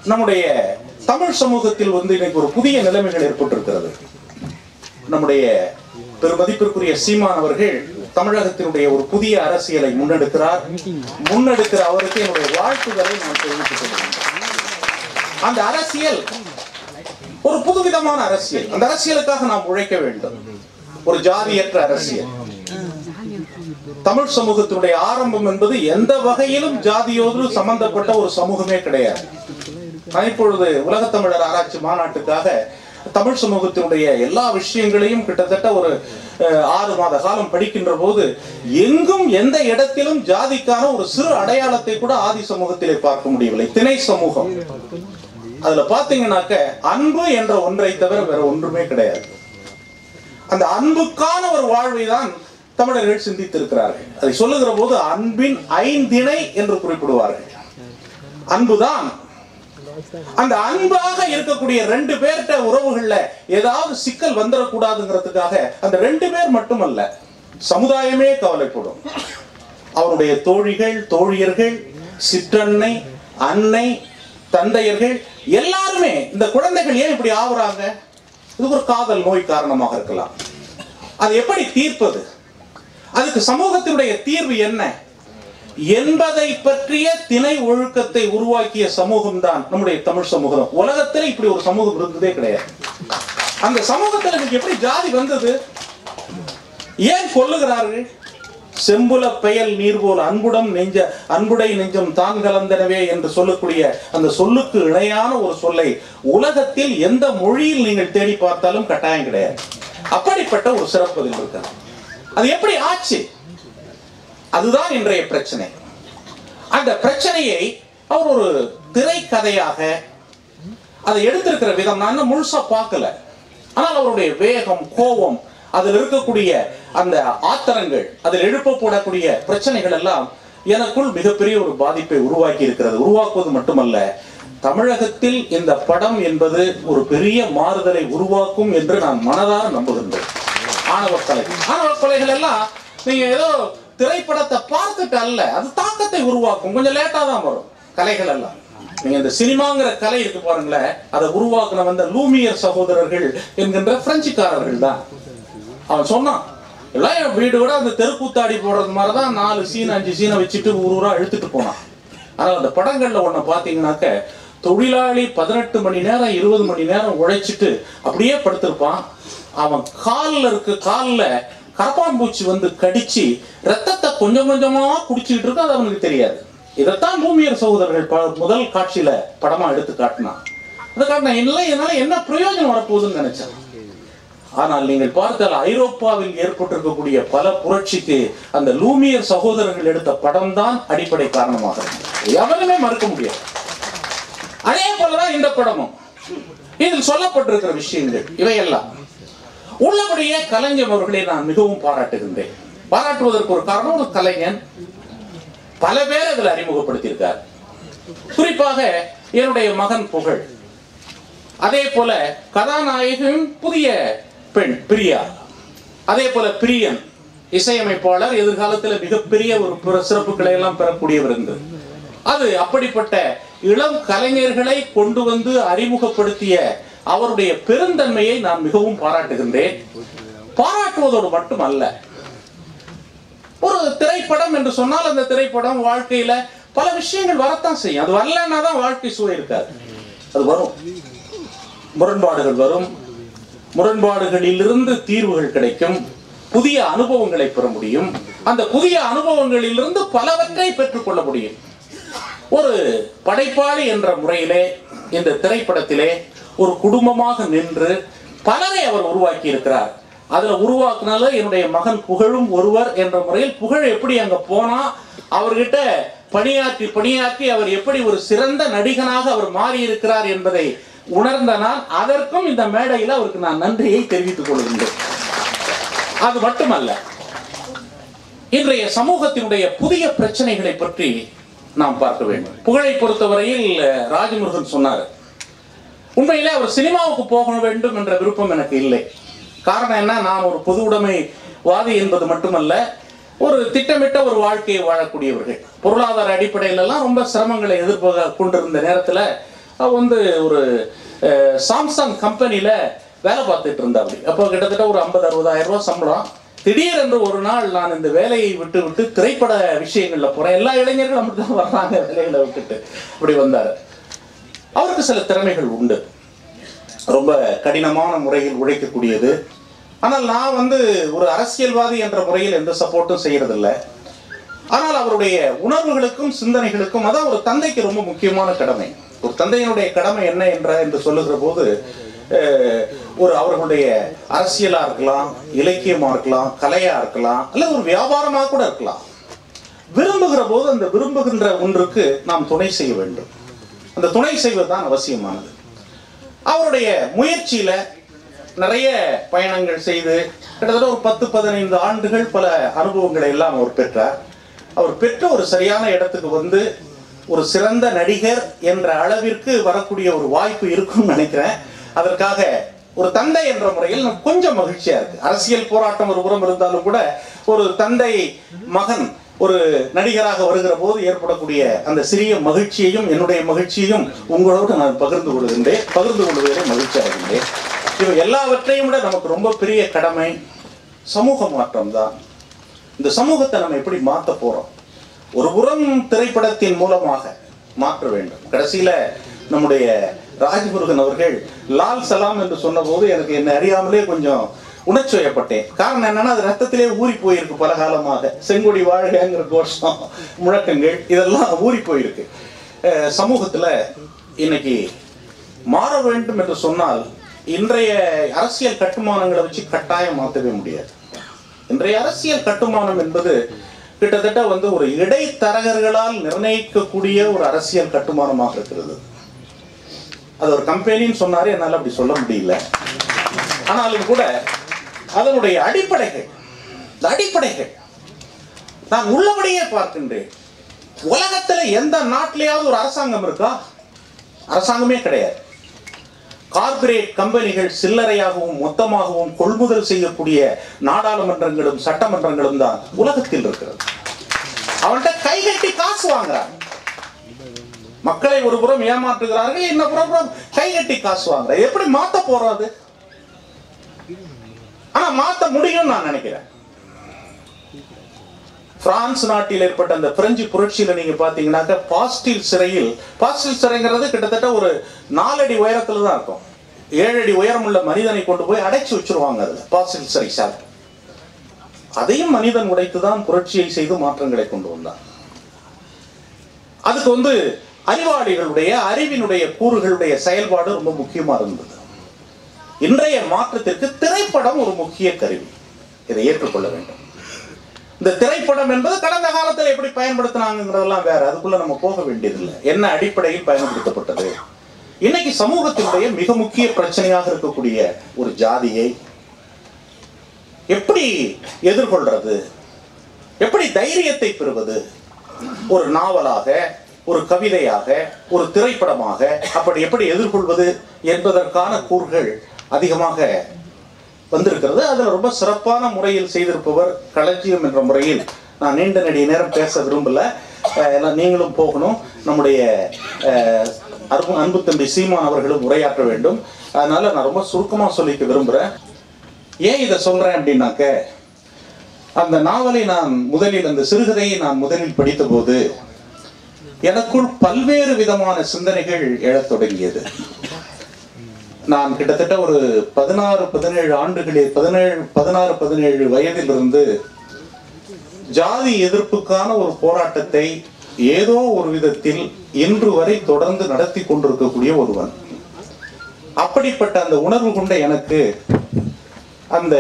நம்முடைய தமிழ் சமூகத்தில் வந்து இன்னைக்கு ஒரு புதிய நிலைமைகள் ஏற்பட்டிருக்கிறது நம்முடைய பெருமதிப்பிற்குரிய சீமான் அவர்கள் தமிழகத்தினுடைய ஒரு புதிய அரசியலை முன்னெடுக்கிறார் முன்னெடுக்கிற அவருக்கு என்னுடைய வாழ்த்துக்களை நான் தெரிவித்துக் கொள்கிறேன் அந்த அரசியல் ஒரு புதுவிதமான அரசியல் அந்த அரசியலுக்காக நாம் உழைக்க வேண்டும் ஒரு ஜாதியற்ற அரசியல் தமிழ் சமூகத்தினுடைய ஆரம்பம் என்பது எந்த வகையிலும் ஜாதியோடு சம்பந்தப்பட்ட ஒரு சமூகமே கிடையாது நான் இப்பொழுது உலகத்தமிழர் ஆராய்ச்சி மாநாட்டுக்காக தமிழ் சமூகத்தினுடைய எல்லா விஷயங்களையும் கிட்டத்தட்ட ஒரு அஹ், ஆறு மாத காலம் படிக்கின்ற போது எங்கும் எந்த இடத்திலும் ஜாதிக்கான ஒரு சிறு அடையாளத்தை கூட ஆதி சமூகத்திலே பார்க்க முடியவில்லை திணை சமூகம் அதுல பாத்தீங்கன்னாக்க அன்பு என்ற ஒன்றை தவிர வேற ஒன்றுமே கிடையாது அந்த அன்புக்கான ஒரு வாழ்வை தான் தமிழர்கள் சிந்தித்திருக்கிறார்கள் அதை சொல்லுகிற போது அன்பின் ஐந்திணை என்று குறிப்பிடுவார்கள் அன்புதான் அந்த அன்பாக இருக்கக்கூடிய ரெண்டு பேர்கிட்ட உறவுகள்ல ஏதாவது சிக்கல் வந்துடக்கூடாதுங்கிறதுக்காக அந்த ரெண்டு பேர் மட்டுமல்ல சமுதாயமே கவலைப்படும் அவருடைய தோழிகள் தோழியர்கள் சிற்றன்னை அன்னை தந்தையர்கள் எல்லாருமே இந்த குழந்தைகள் ஏன் இப்படி ஆகுறாங்க இது ஒரு காதல் நோய் காரணமாக இருக்கலாம் அது எப்படி தீர்ப்பது அதுக்கு சமூகத்தினுடைய தீர்வு என்ன என்பதை பற்றிய திணை ஒழுக்கத்தை உருவாக்கிய சமூகம் தான் நம்முடைய தமிழ் சமூகம் உலகத்துல இப்படி ஒரு சமூகம் இருந்ததே கிடையாது அந்த சமூகத்துல இன்னைக்கு எப்படி ஜாதி வந்தது ஏன் கொல்லுகிறார்கள் செம்புல பெயல் நீர் போல் அன்புடம் நெஞ்ச அன்புடை நெஞ்சம் தான் கலந்தனவே என்று சொல்லக்கூடிய அந்த சொல்லுக்கு இணையான ஒரு சொல்லை உலகத்தில் எந்த மொழியில் நீங்கள் தேடி பார்த்தாலும் கட்டாயம் கிடையாது அப்படிப்பட்ட ஒரு சிறப்பு அதில் இருக்கிறது அது எப்படி ஆச்சு அதுதான் இன்றைய பிரச்சனை அந்த பிரச்சனையை அவர் ஒரு திரைக்கதையாக அதை எடுத்திருக்கிற விதம் நான் இன்னும் முழுசா பார்க்கல ஆனால் அவருடைய வேகம் கோபம் அதில் இருக்கக்கூடிய அந்த ஆத்திரங்கள் அதில் எழுப்பப்படக்கூடிய பிரச்சனைகள் எல்லாம் எனக்குள் மிகப்பெரிய ஒரு பாதிப்பை உருவாக்கி இருக்கிறது உருவாக்குவது மட்டுமல்ல தமிழகத்தில் இந்த படம் என்பது ஒரு பெரிய மாறுதலை உருவாக்கும் என்று நான் மனதார நம்புகின்றேன் ஆணவ கொலை ஆணவ கொலைகள் எல்லாம் நீங்க ஏதோ திரைப்படத்தை பார்த்துட்டு அல்ல அது தாக்கத்தை உருவாக்கும் கொஞ்சம் லேட்டா தான் வரும் கலைகள் எல்லாம் நீங்க இந்த சினிமாங்கிற கலை இருக்கு பாருங்களேன் அதை உருவாக்குன வந்த லூமியர் சகோதரர்கள் என்கின்ற பிரெஞ்சுக்காரர்கள் தான் அவன் சொன்னான் எல்லாம் என் வீடு விட அந்த தெருக்கூத்தாடி போடுறது மாதிரி தான் நாலு சீன் அஞ்சு சீனை வச்சுட்டு ஊர் ஊரா இழுத்துட்டு போனான் ஆனால் அந்த படங்கள்ல ஒண்ணு பாத்தீங்கன்னாக்க தொழிலாளி பதினெட்டு மணி நேரம் இருபது மணி நேரம் உழைச்சிட்டு அப்படியே படுத்திருப்பான் அவன் கால்ல இருக்கு கால்ல கரப்பான்பூச்சி வந்து கடிச்சு ரத்தத்தை கொஞ்சம் கொஞ்சமா குடிச்சுக்கிட்டு இருக்கு அது அவனுக்கு தெரியாது இதைத்தான் பூமியர் சகோதரர்கள் ப- முதல் காட்சியில படமா எடுத்து காட்டினான் அதை காட்டினா இல்லை இதனால என்ன பிரயோஜனம் வரப்போகுதுன்னு நினைச்சான் ஆனால் நீங்கள் பார்த்தால் ஐரோப்பாவில் ஏற்பட்டிருக்கக்கூடிய பல புரட்சிக்கு அந்த லூமியர் சகோதரர்கள் எடுத்த படம் தான் அடிப்படை காரணமாக இருந்தது. எவருமே மறுக்க முடியாது அதே போலதான் இந்த படமும் இதில் சொல்லப்பட்டிருக்கிற விஷயங்கள் இவையெல்லாம் உள்ளபடியே கலைஞர் அவர்களை நான் மிகவும் பாராட்டுகின்றேன் பாராட்டுவதற்கு ஒரு காரணம் ஒரு கலைஞன் பல பேர் அதில் அறிமுகப்படுத்தியிருக்கார் குறிப்பாக என்னுடைய மகன் புகழ் அதே போல கதாநாயகியும் புதிய பெண் பிரியா அதே போல பிரியன் இசையமைப்பாளர் எதிர்காலத்தில் மிகப்பெரிய ஒரு பிற சிறப்புகளை எல்லாம் பெறக்கூடியவர் என்று அது அப்படிப்பட்ட இளம் கலைஞர்களை கொண்டு வந்து அறிமுகப்படுத்திய அவருடைய பெருந்தன்மையை நான் மிகவும் பாராட்டுகின்றேன் பாராட்டுவதோடு மட்டுமல்ல ஒரு திரைப்படம் என்று சொன்னால் அந்த திரைப்படம் வாழ்க்கையில பல விஷயங்கள் வரத்தான் செய்யும் அது வரலன்னா தான் வாழ்க்கை சுவை இருக்காது அது வரும் முரண்பாடுகள் வரும் முரண்பாடுகளிலிருந்து தீர்வுகள் கிடைக்கும் புதிய அனுபவங்களை பெற முடியும் அந்த புதிய அனுபவங்களிலிருந்து பலவற்றை பெற்றுக்கொள்ள முடியும் ஒரு படைப்பாளி என்ற முறையிலே இந்த திரைப்படத்திலே ஒரு குடும்பமாக நின்று பலரை அவர் உருவாக்கி இருக்கிறார் அதுல உருவாக்குனால என்னுடைய மகன் புகழும் ஒருவர் என்ற முறையில் புகழ் எப்படி அங்க போனா அவர்கிட்ட பணியாற்றி பணியாற்றி அவர் எப்படி ஒரு சிறந்த நடிகனாக அவர் மாறி இருக்கிறார் என்பதை உணர்ந்த நான் அதற்கும் இந்த மேடையில் அவருக்கு நான் நன்றியை தெரிவித்துக் கொள்கின்றேன் அது மட்டுமல்ல இன்றைய சமூகத்தினுடைய புதிய பிரச்சனைகளை பற்றி நாம் பார்க்க வேண்டும் புகழை பொறுத்தவரையில் அஹ், ராஜமுருகன் சொன்னார் உண்மையிலே அவர் சினிமாவுக்கு போக வேண்டும் என்ற விருப்பம் எனக்கு இல்லை காரணம் என்ன நான் ஒரு பொது உடைமை வாதி என்பது மட்டுமல்ல ஒரு திட்டமிட்ட ஒரு வாழ்க்கையை வாழக்கூடியவர்கள் பொருளாதார அடிப்படையில எல்லாம் ரொம்ப சிரமங்களை எதிர்பார்க்க கொண்டிருந்த நேரத்துல அவ வந்து ஒரு அஹ், சாம்சங் கம்பெனியில் வேலை பார்த்துட்டு இருந்தா அப்படி அப்போ கிட்டத்தட்ட ஒரு ஐம்பது அறுபதாயிரம் ரூபாய் சம்பளம் திடீரென்று ஒரு நாள் நான் இந்த வேலையை விட்டு விட்டு திரைப்பட விஷயங்களில் போகிறேன் எல்லா இளைஞர்களும் அப்படி தான் வர்றாங்க வேலைகளை விட்டுட்டு அப்படி வந்தார் அவருக்கு சில திறமைகள் உண்டு ரொம்ப கடினமான முறையில் உழைக்கக்கூடியது ஆனால் நான் வந்து ஒரு அரசியல்வாதி என்ற முறையில் எந்த சப்போர்ட்டும் செய்யறதில்ல ஆனால் அவருடைய உணர்வுகளுக்கும் சிந்தனைகளுக்கும் அதான் ஒரு தந்தைக்கு ரொம்ப முக்கியமான கடமை ஒரு தந்தையினுடைய கடமை என்ன என்ற என்று சொல்லுகிற போது அஹ், ஒரு அவர்களுடைய அரசியலா இருக்கலாம் இலக்கியமா இருக்கலாம் கலையா இருக்கலாம் அல்ல ஒரு வியாபாரமா கூட இருக்கலாம் விரும்புகிற போது அந்த விரும்புகின்ற ஒன்றுக்கு நாம் துணை செய்ய வேண்டும் அந்த துணை செய்வதுதான் அவசியமானது அவருடைய முயற்சியில நிறைய பயணங்கள் செய்து கிட்டத்தட்ட ஒரு பத்து பதினைந்து ஆண்டுகள் பல அனுபவங்களை எல்லாம் அவர் பெற்றார் அவர் பெற்ற ஒரு சரியான இடத்துக்கு வந்து ஒரு சிறந்த நடிகர் என்ற அளவிற்கு வரக்கூடிய ஒரு வாய்ப்பு இருக்கும்னு நினைக்கிறேன் அதற்காக ஒரு தந்தை என்ற முறையில் எனக்கு கொஞ்சம் மகிழ்ச்சியா இருக்கு அரசியல் போராட்டம் ஒரு புறம் இருந்தாலும் கூட ஒரு தந்தை மகன் ஒரு நடிகராக வருகிற போது ஏற்படக்கூடிய அந்த சிறிய மகிழ்ச்சியையும் என்னுடைய மகிழ்ச்சியையும் உங்களோடு நான் பகிர்ந்து கொள்கின்றேன் பகிர்ந்து கொள்வதில் மகிழ்ச்சி அடைகின்றேன் இவை எல்லாவற்றையும் விட நமக்கு ரொம்ப பெரிய கடமை சமூக மாற்றம் தான் இந்த சமூகத்தை நம்ம எப்படி மாற்ற போறோம் ஒரு புறம் திரைப்படத்தின் மூலமாக மாற்ற வேண்டும் கடைசியில நம்முடைய ராஜ்முருகன் அவர்கள் லால் சலாம் என்று சொன்னபோது எனக்கு என்னை அறியாமலே கொஞ்சம் உணர்ச்சி வயப்பட்டேன் காரணம் என்னன்னா அது ரத்தத்திலே ஊறி போயிருக்கு பல காலமாக செங்கொடி வாழ்கைங்கிற கோஷம் முழக்கங்கள் இதெல்லாம் ஊறி போயிருக்கு அஹ் சமூகத்துல இன்னைக்கு மாற வேண்டும் என்று சொன்னால் இன்றைய அரசியல் கட்டுமானங்களை வச்சு கட்டாயம் மாற்றவே முடியாது இன்றைய அரசியல் கட்டுமானம் என்பது கிட்டத்தட்ட வந்து ஒரு இடைத்தரகர்களால் நிர்ணயிக்கக்கூடிய ஒரு அரசியல் கட்டுமானமாக இருக்கிறது அது ஒரு கம்பெனின்னு சொன்னாரு என்னால் அப்படி சொல்ல முடியல ஆனாலும் கூட அதனுடைய அடிப்படைகள் இந்த அடிப்படைகள் நான் உள்ளபடியே பார்க்கின்றேன் உலகத்துல எந்த நாட்டிலேயாவது ஒரு அரசாங்கம் இருக்கா அரசாங்கமே கிடையாது கார்ப்பரேட் கம்பெனிகள் சில்லறையாகவும் மொத்தமாகவும் கொள்முதல் செய்யக்கூடிய நாடாளுமன்றங்களும் சட்டமன்றங்களும் தான் உலகத்தில் இருக்கிறது அவன்கிட்ட கைகட்டி காசு வாங்குறாங்க மக்களை ஒரு புறம் ஏமாற்றுகிறார்கள் இன்னும் புறம் புறம் கைகட்டி காசு வாங்குறாங்க எப்படி மாத்த போறோம் அது ஆனா மாத்த முடியும் நான் நினைக்கிறேன் பிரான்ஸ் நாட்டில் ஏற்பட்ட அந்த பிரெஞ்சு புரட்சியில நீங்க பாத்தீங்கன்னாக்க பாஸ்டில் சிறையில் பாஸ்டில் சிறைங்கிறது கிட்டத்தட்ட ஒரு நாலடி உயரத்துல தான் இருக்கும் ஏழு அடி உயரமுள்ள மனிதனை கொண்டு போய் அடைச்சு வச்சிருவாங்க அதுல பாஸ்டில் சிறை சார் அதையும் மனிதன் உடைத்துதான் புரட்சியை செய்து மாற்றங்களை கொண்டு வந்தான் அதுக்கு வந்து அறிவாளிகளுடைய அறிவினுடைய கூறுகளுடைய செயல்பாடு ரொம்ப முக்கியமா இருந்தது இன்றைய மாற்றத்திற்கு திரைப்படம் ஒரு முக்கிய கருவி இதை ஏற்றுக்கொள்ள வேண்டும் இந்த திரைப்படம் என்பது கடந்த காலத்தில் எப்படி பயன்படுத்தினாங்கிறதெல்லாம் வேற அதுக்குள்ள நம்ம போக வேண்டியதில்லை என்ன அடிப்படையில் பயன்படுத்தப்பட்டது இன்னைக்கு சமூகத்தினுடைய மிக முக்கிய பிரச்சனையாக இருக்கக்கூடிய ஒரு ஜாதியை எப்படி எதிர்கொள்றது எப்படி தைரியத்தை பெறுவது ஒரு நாவலாக ஒரு கவிதையாக ஒரு திரைப்படமாக அப்படி எப்படி எதிர்கொள்வது என்பதற்கான கூறுகள் அதிகமாக வந்திருக்கிறது அதில் ரொம்ப சிறப்பான முறையில் செய்திருப்பவர் களஞ்சியம் என்ற முறையில் நான் நீண்ட நெடிய நேரம் பேச விரும்பல அஹ் எல்லாம் நீங்களும் போகணும் நம்முடைய அஹ், அன்பு அன்பு தம்பி சீமான் அவர்களும் உரையாற்ற வேண்டும் அதனால நான் ரொம்ப சுருக்கமாக சொல்லிக்க விரும்புகிறேன் ஏன் இதை சொல்றேன் அப்படின்னாக்க அந்த நாவலை நான் முதலில் அந்த சிறுகதையை நான் முதலில் படித்தபோது எனக்குள் பல்வேறு விதமான சிந்தனைகள் எழத் தொடங்கியது நான் கிட்டத்தட்ட ஒரு பதினாறு பதினேழு ஆண்டுகளில் பதினேழு பதினாறு பதினேழு வயதிலிருந்து ஜாதி எதிர்ப்புக்கான ஒரு போராட்டத்தை ஏதோ ஒரு விதத்தில் இன்று வரை தொடர்ந்து நடத்தி கொண்டிருக்கக்கூடிய ஒருவன் அப்படிப்பட்ட அந்த உணர்வு கொண்ட எனக்கு அந்த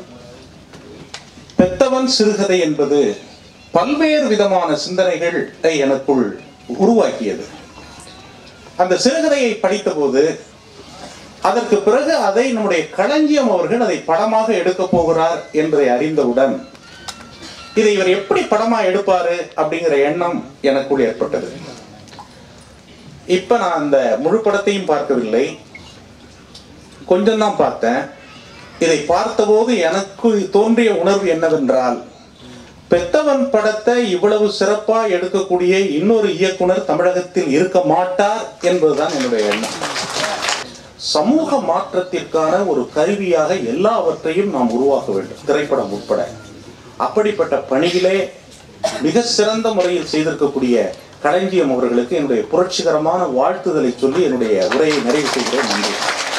பெத்தவன் சிறுகதை என்பது பல்வேறு விதமான சிந்தனைகளை எனக்குள் உருவாக்கியது அந்த சிறுகதையை படித்தபோது அதற்கு பிறகு அதை நம்முடைய களஞ்சியம் அவர்கள் அதை படமாக எடுக்க போகிறார் என்பதை அறிந்தவுடன் இதை இவர் எப்படி படமா எடுப்பாரு அப்படிங்கிற எண்ணம் எனக்குள் ஏற்பட்டது இப்ப நான் அந்த முழு படத்தையும் பார்க்கவில்லை கொஞ்சம் தான் பார்த்தேன் இதை பார்த்தபோது எனக்கு தோன்றிய உணர்வு என்னவென்றால் பெத்தவன் படத்தை இவ்வளவு சிறப்பா எடுக்கக்கூடிய இன்னொரு இயக்குனர் தமிழகத்தில் இருக்க மாட்டார் என்பதுதான் என்னுடைய எண்ணம் சமூக மாற்றத்திற்கான ஒரு கருவியாக எல்லாவற்றையும் நாம் உருவாக்க வேண்டும் திரைப்படம் உட்பட அப்படிப்பட்ட பணியிலே மிக சிறந்த முறையில் செய்திருக்கக்கூடிய களஞ்சியம் அவர்களுக்கு என்னுடைய புரட்சிகரமான வாழ்த்துதலை சொல்லி என்னுடைய உரையை நிறைவு செய்கிறேன் நன்றி